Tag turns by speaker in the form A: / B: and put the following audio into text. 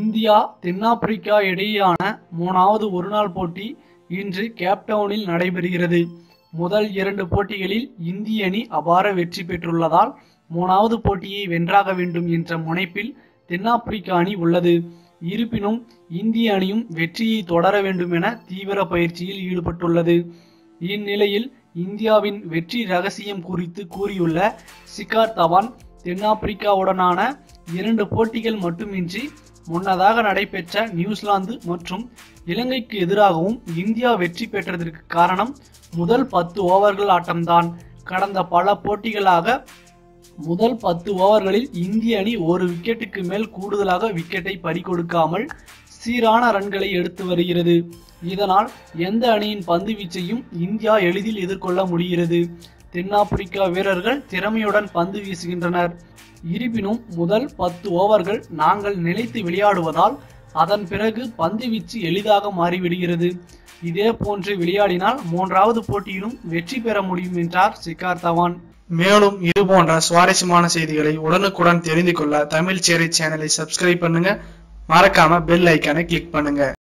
A: India தென்னாப்பிரிக்கா இடையேயான மூணாவது ஒருநாள் போட்டி இன்று கேப்டவுனில் நடைபெறுகிறது முதல் இரண்டு போட்டிகளில் இந்திய அணி அபார வெற்றி பெற்றுள்ளதால் மூணாவது போட்டியை வென்றாக வேண்டும் என்ற முனைப்பில் தென்னாப்பிரிக்கா அணி உள்ளது இருப்பினும் இந்திய அணியும் வெற்றியை தொடர வேண்டும் என தீவிர பயிற்சியில் ஈடுபட்டுள்ளது இந்நிலையில் இந்தியாவின் வெற்றி ரகசியம் குறித்து கூறியுள்ள சிகார் தவான் தென்னாப்பிரிக்காவுடனான இரண்டு போட்டிகள் மட்டுமின்றி முன்னதாக நடைபெற்ற நியூசிலாந்து மற்றும் இலங்கைக்கு எதிராகவும் இந்தியா வெற்றி பெற்றதற்கு காரணம் முதல் பத்து ஓவர்கள் ஆட்டம்தான் கடந்த பல போட்டிகளாக முதல் பத்து ஓவர்களில் இந்திய அணி ஒரு விக்கெட்டுக்கு மேல் கூடுதலாக விக்கெட்டை பறிகொடுக்காமல் சீரான ரன்களை எடுத்து வருகிறது இதனால் எந்த அணியின் பந்து வீச்சையும் இந்தியா எளிதில் எதிர்கொள்ள முடிகிறது தென்னாப்பிரிக்கா வீரர்கள் திறமையுடன் பந்து வீசுகின்றனர் இருப்பினும் முதல் பத்து ஓவர்கள் நாங்கள் நிலைத்து விளையாடுவதால் அதன் பிறகு பந்து வீச்சு எளிதாக மாறிவிடுகிறது இதே போன்று விளையாடினால் மூன்றாவது போட்டியிலும் வெற்றி பெற முடியும் என்றார் சிகார் தவான்
B: மேலும் இது போன்ற சுவாரஸ்யமான செய்திகளை உடனுக்குடன் தெரிந்து கொள்ள தமிழ் சேரை சேனலை சப்ஸ்கிரைப் பண்ணுங்க மறக்காம பெல் ஐக்கானை கிளிக் பண்ணுங்க